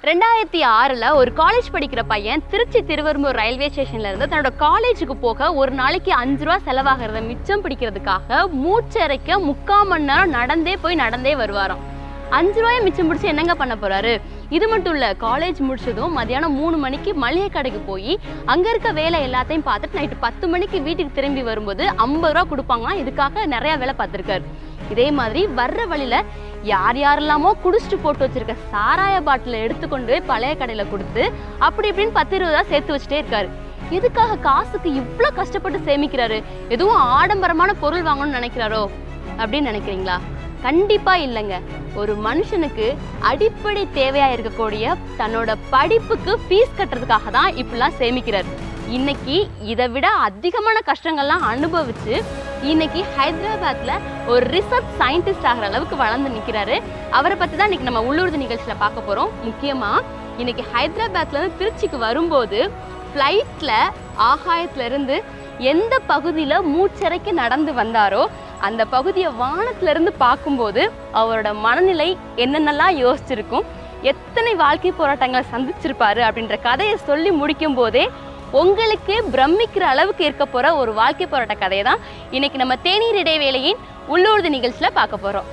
ரெண்டாயிரத்தி ஆறில் ஒரு காலேஜ் படிக்கிற பையன் திருச்சி திருவெரும்பூர் ரயில்வே ஸ்டேஷன்ல இருந்து தன்னோட காலேஜுக்கு போக ஒரு நாளைக்கு அஞ்சு ரூபா செலவாகிறத மிச்சம் பிடிக்கிறதுக்காக மூச்சரைக்க முக்கால் மணி நேரம் நடந்தே போய் நடந்தே வருவாராம் அஞ்சு ரூபாயை மிச்சம் பிடிச்சி என்னங்க பண்ண போறாரு இது மட்டும் இல்ல காலேஜ் முடிச்சதும் மதியானம் மூணு மணிக்கு மளிகை கடைக்கு போய் அங்க இருக்க வேலை எல்லாத்தையும் பார்த்துட்டு நைட்டு பத்து மணிக்கு வீட்டுக்கு திரும்பி வரும்போது ஐம்பது ரூபா கொடுப்பாங்களாம் இதுக்காக நிறைய வேலை பார்த்துருக்காரு இதே மாதிரி வர்ற வழியில யார் யாரெல்லாமோ குடிச்சிட்டு போட்டு வச்சிருக்க சாராய பாட்டில எடுத்துக்கொண்டு போய் பழைய கடையில கொடுத்து அப்படி இப்படின்னு பத்து இருபதா சேர்த்து வச்சுட்டே இருக்காரு எதுக்காக காசுக்கு இவ்ளோ கஷ்டப்பட்டு சேமிக்கிறாரு எதுவும் ஆடம்பரமான பொருள் வாங்கணும்னு நினைக்கிறாரோ அப்படின்னு நினைக்கிறீங்களா கண்டிப்பா இல்லைங்க ஒரு மனுஷனுக்கு அடிப்படை தேவையா இருக்கக்கூடிய தன்னோட படிப்புக்கு ஃபீஸ் கட்டுறதுக்காக தான் இப்படிலாம் சேமிக்கிறார் இன்னைக்கு இதை விட அதிகமான கஷ்டங்கள்லாம் அனுபவிச்சு இன்னைக்கு ஹைதராபாத்ல ஒரு ரிசர்ச் சயின்டிஸ்ட் ஆகிற அளவுக்கு வளர்ந்து நிற்கிறாரு அவரை பத்தி தான் இன்னைக்கு நம்ம உள்ளூர்தி நிகழ்ச்சியில பார்க்க போறோம் முக்கியமா இன்னைக்கு ஹைதராபாத்ல இருந்து திருச்சிக்கு வரும்போது ஃப்ளைட்ல ஆகாயத்துல இருந்து எந்த பகுதியில மூச்சரைக்கு நடந்து வந்தாரோ அந்த பகுதியை வானத்துல இருந்து பார்க்கும்போது அவரோட மனநிலை என்னென்னலாம் யோசிச்சிருக்கும் எத்தனை வாழ்க்கை போராட்டங்களை சந்திச்சிருப்பாரு அப்படின்ற கதையை சொல்லி முடிக்கும் போதே உங்களுக்கே பிரமிக்கிற அளவுக்கு இருக்க போற ஒரு வாழ்க்கை போராட்ட கதையை தான் இன்னைக்கு நம்ம தேநீர் இடைவேளையின் உள்ளூர்தி நிகழ்ச்சியில பார்க்க போறோம்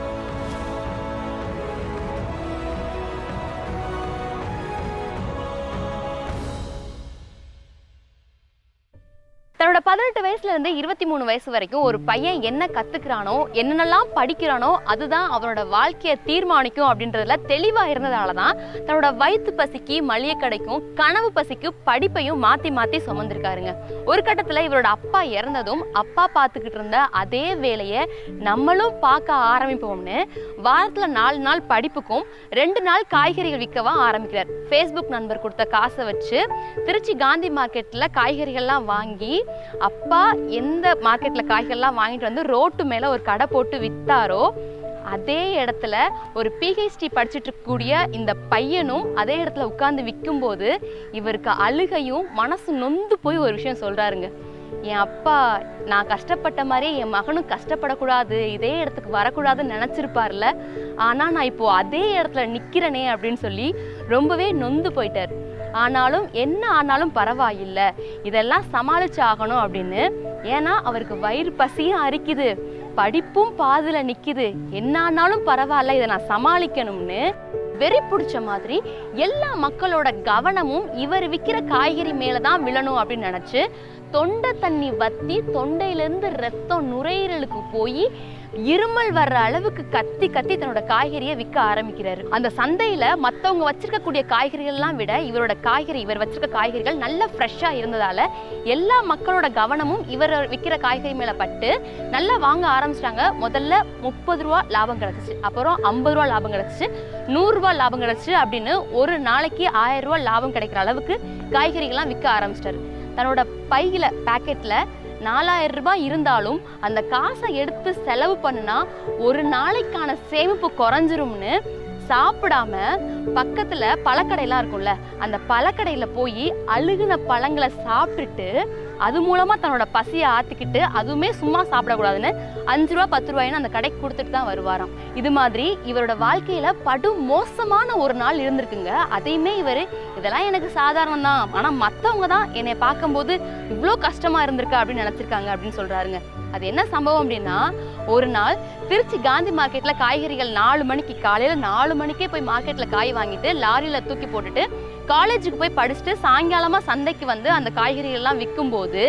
தன்னோட பதினெட்டு வயசுல இருந்து இருபத்தி மூணு வயசு வரைக்கும் ஒரு பையன் என்ன கத்துக்கிறானோ என்னென்னலாம் படிக்கிறானோ அதுதான் அவனோட வாழ்க்கையை தீர்மானிக்கும் அப்படின்றதுல தெளிவா இருந்ததால தான் தன்னோட வயிற்று பசிக்கு மளிகை கடைக்கும் கனவு பசிக்கு படிப்பையும் மாத்தி மாத்தி சுமந்திருக்காருங்க ஒரு கட்டத்துல இவரோட அப்பா இறந்ததும் அப்பா பார்த்துக்கிட்டு இருந்த அதே வேலையை நம்மளும் பார்க்க ஆரம்பிப்போம்னு வாரத்துல நாலு நாள் படிப்புக்கும் ரெண்டு நாள் காய்கறிகள் விற்கவா ஆரம்பிக்கிறார் ஃபேஸ்புக் நண்பர் கொடுத்த காசை வச்சு திருச்சி காந்தி மார்க்கெட்ல காய்கறிகள்லாம் வாங்கி அப்பா எந்த மார்க்கெட்ல காய்கறிலாம் வாங்கிட்டு வந்து ரோட்டு மேல ஒரு கடை போட்டு வித்தாரோ அதே இடத்துல ஒரு பிஹெச்டி படிச்சுட்டு இருக்கக்கூடிய இந்த பையனும் அதே இடத்துல உட்கார்ந்து விற்கும்போது இவருக்கு அழுகையும் மனசு நொந்து போய் ஒரு விஷயம் சொல்றாருங்க என் அப்பா நான் கஷ்டப்பட்ட மாதிரியே என் மகனும் கஷ்டப்படக்கூடாது இதே இடத்துக்கு வரக்கூடாதுன்னு நினச்சிருப்பார்ல ஆனால் நான் இப்போ அதே இடத்துல நிற்கிறனே அப்படின்னு சொல்லி ரொம்பவே நொந்து போயிட்டார் ஆனாலும் என்ன ஆனாலும் பரவாயில்லை இதெல்லாம் சமாளிச்சு ஆகணும் அப்படின்னு ஏன்னா அவருக்கு வயிறு பசியும் அரிக்குது படிப்பும் பாதியில நிக்குது என்ன ஆனாலும் பரவாயில்ல இதை நான் சமாளிக்கணும்னு வெறி பிடிச்ச மாதிரி எல்லா மக்களோட கவனமும் இவர் விற்கிற காய்கறி மேல தான் விழணும் அப்படின்னு நினைச்சு தொண்டை தண்ணி வத்தி தொண்டையிலேருந்து ரத்தம் நுரையீரலுக்கு போய் இருமல் வர்ற அளவுக்கு கத்தி கத்தி தன்னோட காய்கறியை விற்க ஆரம்பிக்கிறாரு அந்த சந்தையில மத்தவங்க வச்சிருக்கக்கூடிய காய்கறிகள்லாம் விட இவரோட காய்கறி இவர் வச்சிருக்க காய்கறிகள் நல்ல ஃப்ரெஷ்ஷா இருந்ததால எல்லா மக்களோட கவனமும் இவர் விற்கிற காய்கறி மேல பட்டு நல்லா வாங்க ஆரம்பிச்சிட்டாங்க முதல்ல முப்பது ரூபா லாபம் கிடைச்சிச்சு அப்புறம் ஐம்பது ரூபா லாபம் கிடைச்சிச்சு நூறு ரூபாய் லாபம் கிடைச்சிச்சு அப்படின்னு ஒரு நாளைக்கு ஆயிரம் ரூபாய் லாபம் கிடைக்கிற அளவுக்கு காய்கறிகள்லாம் விற்க ஆரம்பிச்சிட்டாரு தன்னோட பையில பாக்கெட்ல நாலாயிரம் ரூபாய் இருந்தாலும் அந்த காசை எடுத்து செலவு பண்ணுனா ஒரு நாளைக்கான சேமிப்பு குறைஞ்சிரும்னு சாப்பிடாம பக்கத்துல பழக்கடையெல்லாம் இருக்கும்ல அந்த பழக்கடையில போய் அழுகுன பழங்களை சாப்பிட்டுட்டு அது மூலமா தன்னோட பசியை ஆத்திக்கிட்டு அதுவுமே சும்மா சாப்பிடக்கூடாதுன்னு அஞ்சு ரூபா பத்து ரூபாய்னு அந்த கடைக்கு கொடுத்துட்டு தான் வருவாராம் இது மாதிரி இவரோட வாழ்க்கையில படு மோசமான ஒரு நாள் இருந்திருக்குங்க அதையுமே இவர் இதெல்லாம் எனக்கு சாதாரணம் தான் ஆனா மத்தவங்க தான் என்னை பார்க்கும்போது இவ்வளோ கஷ்டமா இருந்திருக்கா அப்படின்னு நினைச்சிருக்காங்க அப்படின்னு சொல்றாருங்க அது என்ன சம்பவம் அப்படின்னா ஒரு நாள் திருச்சி காந்தி மார்க்கெட்ல காய்கறிகள் நாலு மணிக்கு காலையில நாலு மணிக்கே போய் மார்க்கெட்ல காய் வாங்கிட்டு லாரியில தூக்கி போட்டுட்டு காலேஜுக்கு போய் படிச்சுட்டு சாயங்காலமா சந்தைக்கு வந்து அந்த காய்கறிகள் எல்லாம் விற்கும்போது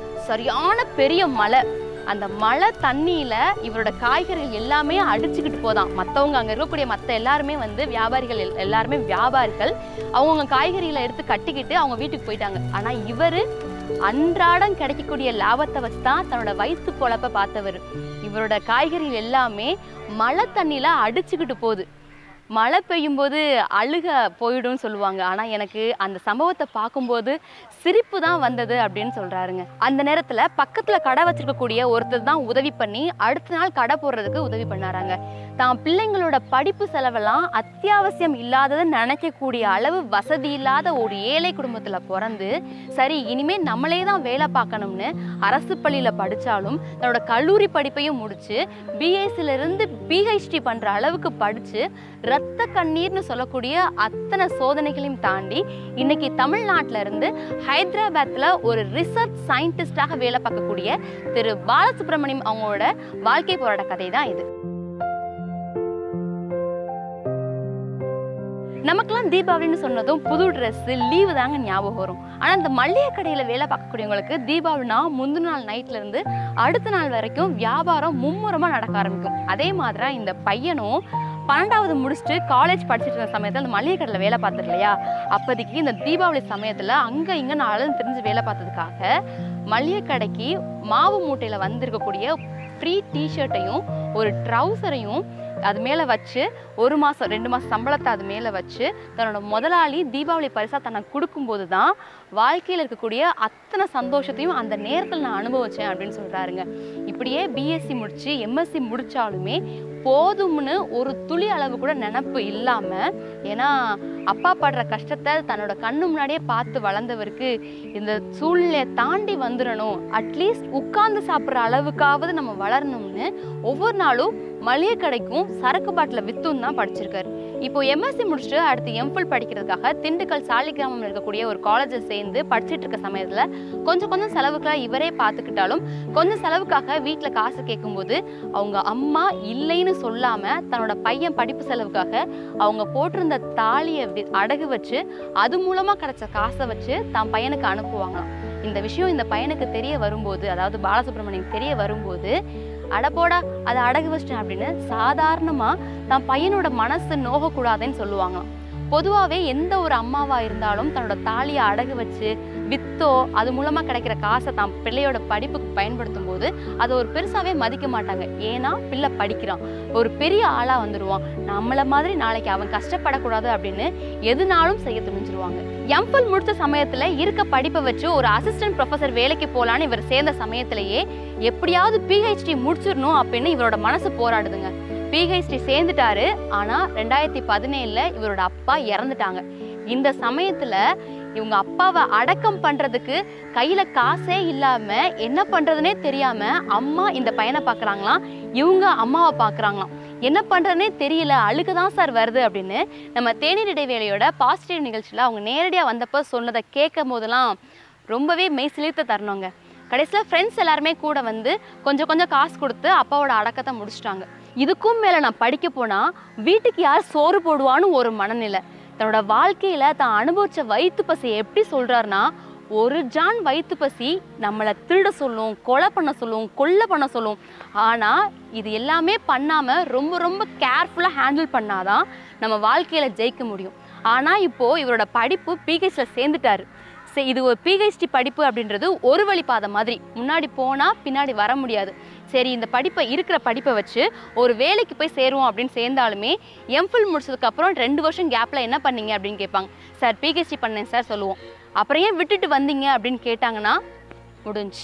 சரியான பெரிய மழை அந்த மழை தண்ணியில இவரோட காய்கறிகள் எல்லாமே அடிச்சுக்கிட்டு போதாம் மற்றவங்க அங்க இருக்கக்கூடிய மற்ற எல்லாருமே வந்து வியாபாரிகள் எல்- எல்லாருமே வியாபாரிகள் அவங்கவுங்க காய்கறிகளை எடுத்து கட்டிக்கிட்டு அவங்க வீட்டுக்கு போயிட்டாங்க ஆனா இவரு அன்றாடம் கிடைக்கக்கூடிய லாபத்தை வச்சு தான் தன்னோட வயிற்று பொழப்ப பார்த்தவர் இவரோட காய்கறிகள் எல்லாமே மழை தண்ணியில அடிச்சுக்கிட்டு போகுது மழை பெய்யும்போது அழுக போயிடும்னு சொல்லுவாங்க ஆனால் எனக்கு அந்த சம்பவத்தை பார்க்கும்போது சிரிப்பு தான் வந்தது அப்படின்னு சொல்கிறாருங்க அந்த நேரத்தில் பக்கத்தில் கடை வச்சிருக்கக்கூடிய ஒருத்தர் தான் உதவி பண்ணி அடுத்த நாள் கடை போடுறதுக்கு உதவி பண்ணாராங்க தான் பிள்ளைங்களோட படிப்பு செலவெல்லாம் அத்தியாவசியம் இல்லாதது நினைக்கக்கூடிய அளவு வசதி இல்லாத ஒரு ஏழை குடும்பத்தில் பிறந்து சரி இனிமே நம்மளே தான் வேலை பார்க்கணும்னு அரசு பள்ளியில் படித்தாலும் தன்னோட கல்லூரி படிப்பையும் முடிச்சு பிஎஸ்சில இருந்து பிஹெச்டி பண்ணுற அளவுக்கு படித்து ரத்த கண்ணீர்னு சொல்லக்கூடிய அத்தனை சோதனைகளையும் தாண்டி இன்னைக்கு தமிழ்நாட்டில் இருந்து ஹைதராபாத்தில் ஒரு ரிசர்ச் சயின்டிஸ்டாக வேலை பார்க்கக்கூடிய திரு பாலசுப்ரமணியம் அவங்களோட வாழ்க்கை போராட்ட கதை தான் இது நமக்கெல்லாம் தீபாவளின்னு சொன்னதும் புது ட்ரெஸ் லீவு தாங்க ஞாபகம் வரும் ஆனால் இந்த மளிகை கடையில் வேலை பார்க்கக்கூடியவங்களுக்கு தீபாவளினா முந்தின நாள் நைட்ல இருந்து அடுத்த நாள் வரைக்கும் வியாபாரம் மும்முரமாக நடக்க ஆரம்பிக்கும் அதே மாதிரி இந்த பையனும் பன்னெண்டாவது முடிச்சுட்டு காலேஜ் படிச்சுட்டு இருந்த சமயத்தில் அந்த மளிகை கடையில் வேலை பார்த்துரு இல்லையா அப்போதைக்கு இந்த தீபாவளி சமயத்தில் அங்கே இங்கே நான் தெரிஞ்சு வேலை பார்த்ததுக்காக மளிகை கடைக்கு மாவு மூட்டையில் வந்திருக்கக்கூடிய ஃப்ரீ டிஷர்ட்டையும் ஒரு ட்ரௌசரையும் அது மேலே வச்சு ஒரு மாதம் ரெண்டு மாதம் சம்பளத்தை அது மேலே வச்சு தன்னோட முதலாளி தீபாவளி பரிசாக தனக்கு கொடுக்கும்போது தான் வாழ்க்கையில் இருக்கக்கூடிய அத்தனை சந்தோஷத்தையும் அந்த நேரத்தில் நான் அனுபவிச்சேன் அப்படின்னு சொல்கிறாருங்க இப்படியே பிஎஸ்சி முடித்து எம்எஸ்சி முடித்தாலுமே போதும்னு ஒரு துளி அளவு கூட நினப்பு இல்லாமல் ஏன்னா அப்பா படுற கஷ்டத்தை தன்னோட கண்ணு முன்னாடியே பார்த்து வளர்ந்தவருக்கு இந்த சூழ்நிலையை தாண்டி வந்துடணும் அட்லீஸ்ட் உட்கார்ந்து சாப்பிட்ற அளவுக்காவது நம்ம வளரணும்னு ஒவ்வொரு நாளும் மளிகை கடைக்கும் சரக்கு பாட்டில் வித்தும் தான் படிச்சிருக்காரு இப்போ எம்எஸ்சி முடிச்சுட்டு அடுத்து எம்ஃபில் படிக்கிறதுக்காக திண்டுக்கல் சாலிகிராமம் இருக்கக்கூடிய ஒரு காலேஜில் சேர்ந்து படிச்சுட்டு இருக்க சமயத்தில் கொஞ்சம் கொஞ்சம் செலவுக்கெல்லாம் இவரே பார்த்துக்கிட்டாலும் கொஞ்சம் செலவுக்காக வீட்டில் காசு கேட்கும்போது அவங்க அம்மா இல்லைன்னு சொல்லாமல் தன்னோட பையன் படிப்பு செலவுக்காக அவங்க போட்டிருந்த தாலியை வி- அடகு வச்சு அது மூலமாக கிடைச்ச காசை வச்சு தான் பையனுக்கு அனுப்புவாங்களாம் இந்த விஷயம் இந்த பையனுக்கு தெரிய வரும்போது அதாவது பாலசுப்ரமணியம் தெரிய வரும்போது அடப்போடா அதை அடகு வச்சிட்டேன் அப்படின்னு சாதாரணமாக தான் பையனோட மனசு நோகக்கூடாதுன்னு சொல்லுவாங்களாம் பொதுவாகவே எந்த ஒரு அம்மாவா இருந்தாலும் தன்னோட தாலியை அடகு வச்சு வித்தோ அது மூலமாக கிடைக்கிற காசை தான் பிள்ளையோட படிப்புக்கு பயன்படுத்தும் போது அதை ஒரு பெருசாகவே மதிக்க மாட்டாங்க ஏன்னா பிள்ளை படிக்கிறான் ஒரு பெரிய ஆளாக வந்துடுவான் நம்மள மாதிரி நாளைக்கு அவன் கஷ்டப்படக்கூடாது அப்படின்னு எதுனாலும் செய்ய துணிஞ்சிருவாங்க எம்ஃபில் முடிச்ச சமயத்தில் இருக்க படிப்பை வச்சு ஒரு அசிஸ்டன்ட் ப்ரொஃபசர் வேலைக்கு போகலான்னு இவர் சேர்ந்த சமயத்திலேயே எப்படியாவது பிஹெச்டி முடிச்சிடணும் அப்படின்னு இவரோட மனசு போராடுதுங்க பிஹெச்டி சேர்ந்துட்டாரு ஆனால் ரெண்டாயிரத்தி பதினேழில் இவரோட அப்பா இறந்துட்டாங்க இந்த சமயத்தில் இவங்க அப்பாவை அடக்கம் பண்ணுறதுக்கு கையில் காசே இல்லாமல் என்ன பண்ணுறதுனே தெரியாமல் அம்மா இந்த பையனை பார்க்குறாங்களாம் இவங்க அம்மாவை பார்க்குறாங்களாம் என்ன பண்ணுறதுனே தெரியல அழுக்கு தான் சார் வருது அப்படின்னு நம்ம தேநீர் இடைவேளையோட பாசிட்டிவ் நிகழ்ச்சியில் அவங்க நேரடியாக வந்தப்போ சொன்னதை கேட்கும் போதெல்லாம் ரொம்பவே மெய் சிலிர்த்த தரணுங்க கடைசியில் ஃப்ரெண்ட்ஸ் எல்லாருமே கூட வந்து கொஞ்சம் கொஞ்சம் காசு கொடுத்து அப்பாவோட அடக்கத்தை முடிச்சிட்டாங்க இதுக்கும் மேலே நான் படிக்க போனால் வீட்டுக்கு யார் சோறு போடுவான்னு ஒரு மனநிலை தன்னோட வாழ்க்கையில் தான் அனுபவிச்ச வயிற்று பசி எப்படி சொல்கிறாருன்னா ஒரு ஜான் வயிற்று பசி நம்மளை திருட சொல்லும் கொலை பண்ண சொல்லும் கொல்லை பண்ண சொல்லும் ஆனால் இது எல்லாமே பண்ணாமல் ரொம்ப ரொம்ப கேர்ஃபுல்லாக ஹேண்டில் பண்ணாதான் நம்ம வாழ்க்கையில் ஜெயிக்க முடியும் ஆனால் இப்போது இவரோட படிப்பு பிஹெச்சில் சேர்ந்துட்டாரு சரி இது ஒரு பிஹெச்டி படிப்பு அப்படின்றது ஒரு வழி பாதை மாதிரி முன்னாடி போனால் பின்னாடி வர முடியாது சரி இந்த படிப்பை இருக்கிற படிப்பை வச்சு ஒரு வேலைக்கு போய் சேருவோம் அப்படின்னு சேர்ந்தாலுமே எம்ஃபில் முடிச்சதுக்கப்புறம் ரெண்டு வருஷம் கேப்பில் என்ன பண்ணீங்க அப்படின்னு கேட்பாங்க சார் பிஹெச்டி பண்ணேன் சார் சொல்லுவோம் அப்புறம் ஏன் விட்டுட்டு வந்தீங்க அப்படின்னு கேட்டாங்கன்னா முடிஞ்சு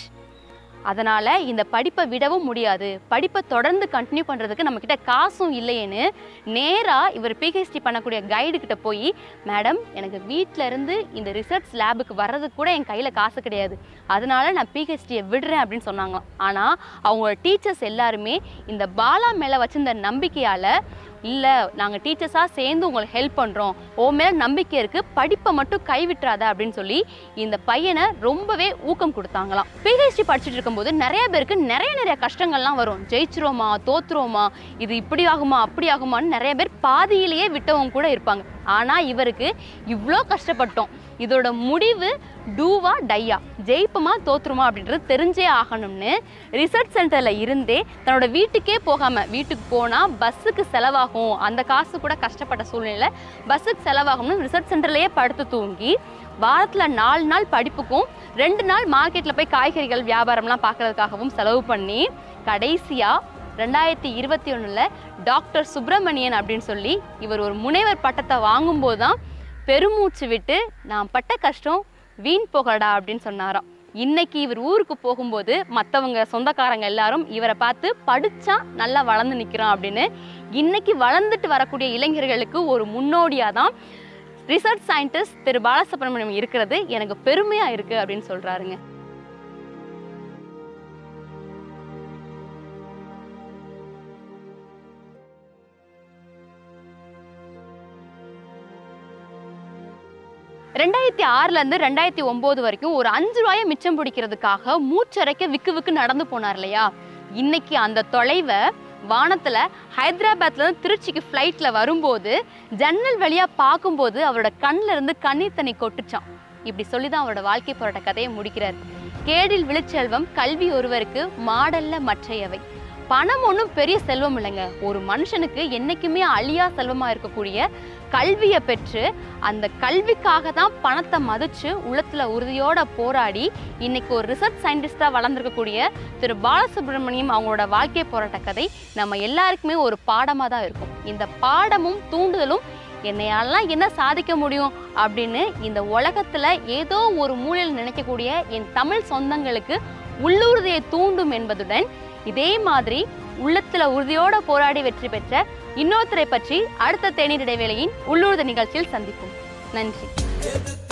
அதனால் இந்த படிப்பை விடவும் முடியாது படிப்பை தொடர்ந்து கண்டினியூ பண்ணுறதுக்கு நம்மக்கிட்ட காசும் இல்லையேன்னு நேராக இவர் பிஹெச்டி பண்ணக்கூடிய கைடு கிட்ட போய் மேடம் எனக்கு வீட்டில் இருந்து இந்த ரிசர்ச் லேபுக்கு வர்றதுக்கு கூட என் கையில் காசு கிடையாது அதனால நான் பிஹெச்டியை விடுறேன் அப்படின்னு சொன்னாங்களாம் ஆனால் அவங்களோட டீச்சர்ஸ் எல்லாருமே இந்த பாலா மேலே வச்சிருந்த நம்பிக்கையால் இல்லை நாங்கள் டீச்சர்ஸாக சேர்ந்து உங்களுக்கு ஹெல்ப் பண்ணுறோம் ஓ மேலே நம்பிக்கை இருக்குது படிப்பை மட்டும் கைவிட்டுறாத அப்படின்னு சொல்லி இந்த பையனை ரொம்பவே ஊக்கம் கொடுத்தாங்களாம் பிஹெச்டி படிச்சுட்டு இருக்கும்போது நிறைய பேருக்கு நிறைய நிறைய கஷ்டங்கள்லாம் வரும் ஜெயிச்சிருவோமா தோத்துருவோமா இது இப்படி ஆகுமா அப்படி ஆகுமான்னு நிறைய பேர் பாதியிலேயே விட்டவங்க கூட இருப்பாங்க ஆனால் இவருக்கு இவ்வளோ கஷ்டப்பட்டோம் இதோட முடிவு டூவா டையா ஜெயிப்போமா தோத்துருமா அப்படின்றது தெரிஞ்சே ஆகணும்னு ரிசர்ச் சென்டரில் இருந்தே தன்னோட வீட்டுக்கே போகாமல் வீட்டுக்கு போனால் பஸ்ஸுக்கு செலவாகும் அந்த காசு கூட கஷ்டப்பட்ட சூழ்நிலை பஸ்ஸுக்கு செலவாகும்னு ரிசர்ச் சென்டர்லேயே படுத்து தூங்கி வாரத்தில் நாலு நாள் படிப்புக்கும் ரெண்டு நாள் மார்க்கெட்டில் போய் காய்கறிகள் வியாபாரம்லாம் பார்க்கறதுக்காகவும் செலவு பண்ணி கடைசியாக ரெண்டாயிரத்தி இருபத்தி ஒன்றில் டாக்டர் சுப்பிரமணியன் அப்படின்னு சொல்லி இவர் ஒரு முனைவர் பட்டத்தை வாங்கும்போது தான் பெருமூச்சு விட்டு நான் பட்ட கஷ்டம் வீண் போகடா அப்படின்னு சொன்னாராம் இன்னைக்கு இவர் ஊருக்கு போகும்போது மற்றவங்க சொந்தக்காரங்க எல்லாரும் இவரை பார்த்து படிச்சா நல்லா வளர்ந்து நிற்கிறான் அப்படின்னு இன்னைக்கு வளர்ந்துட்டு வரக்கூடிய இளைஞர்களுக்கு ஒரு முன்னோடியாக தான் ரிசர்ச் சயின்டிஸ்ட் திரு பாலசுப்ரமணியம் இருக்கிறது எனக்கு பெருமையாக இருக்குது அப்படின்னு சொல்கிறாருங்க ரெண்டாயிரத்தி ஆறுல இருந்து ரெண்டாயிரத்தி ஒன்பது வரைக்கும் ஒரு அஞ்சு ரூபாயை மிச்சம் பிடிக்கிறதுக்காக மூச்சரைக்க விக்கு விக்கு நடந்து போனார் இல்லையா இன்னைக்கு அந்த தொலைவை வானத்துல ஹைதராபாத்ல இருந்து திருச்சிக்கு ஃப்ளைட்ல வரும்போது ஜன்னல் வழியா பார்க்கும்போது அவரோட கண்ணுல இருந்து கண்ணீர் தண்ணி கொட்டுச்சான் இப்படி சொல்லி தான் அவரோட வாழ்க்கை போராட்ட கதையை முடிக்கிறார் கேடில் விழுச்செல்வம் கல்வி ஒருவருக்கு மாடல்ல மற்றையவை பணம் ஒன்றும் பெரிய செல்வம் இல்லைங்க ஒரு மனுஷனுக்கு என்னைக்குமே அழியா செல்வமா இருக்கக்கூடிய கல்வியை பெற்று அந்த கல்விக்காக தான் பணத்தை மதிச்சு உள்ளத்துல உறுதியோட போராடி இன்னைக்கு ஒரு ரிசர்ச் சயின்டிஸ்டா வளர்ந்துருக்கக்கூடிய திரு பாலசுப்ரமணியம் அவங்களோட வாழ்க்கை போராட்ட கதை நம்ம எல்லாருக்குமே ஒரு பாடமா தான் இருக்கும் இந்த பாடமும் தூண்டுதலும் என்னையாலாம் என்ன சாதிக்க முடியும் அப்படின்னு இந்த உலகத்துல ஏதோ ஒரு மூலையில் நினைக்கக்கூடிய என் தமிழ் சொந்தங்களுக்கு உள்ளுறுதியை தூண்டும் என்பதுடன் இதே மாதிரி உள்ளத்துல உறுதியோட போராடி வெற்றி பெற்ற இன்னொருத்தரை பற்றி அடுத்த தேநீர் இடைவேளையின் உள்ளூர்த நிகழ்ச்சியில் சந்திப்போம் நன்றி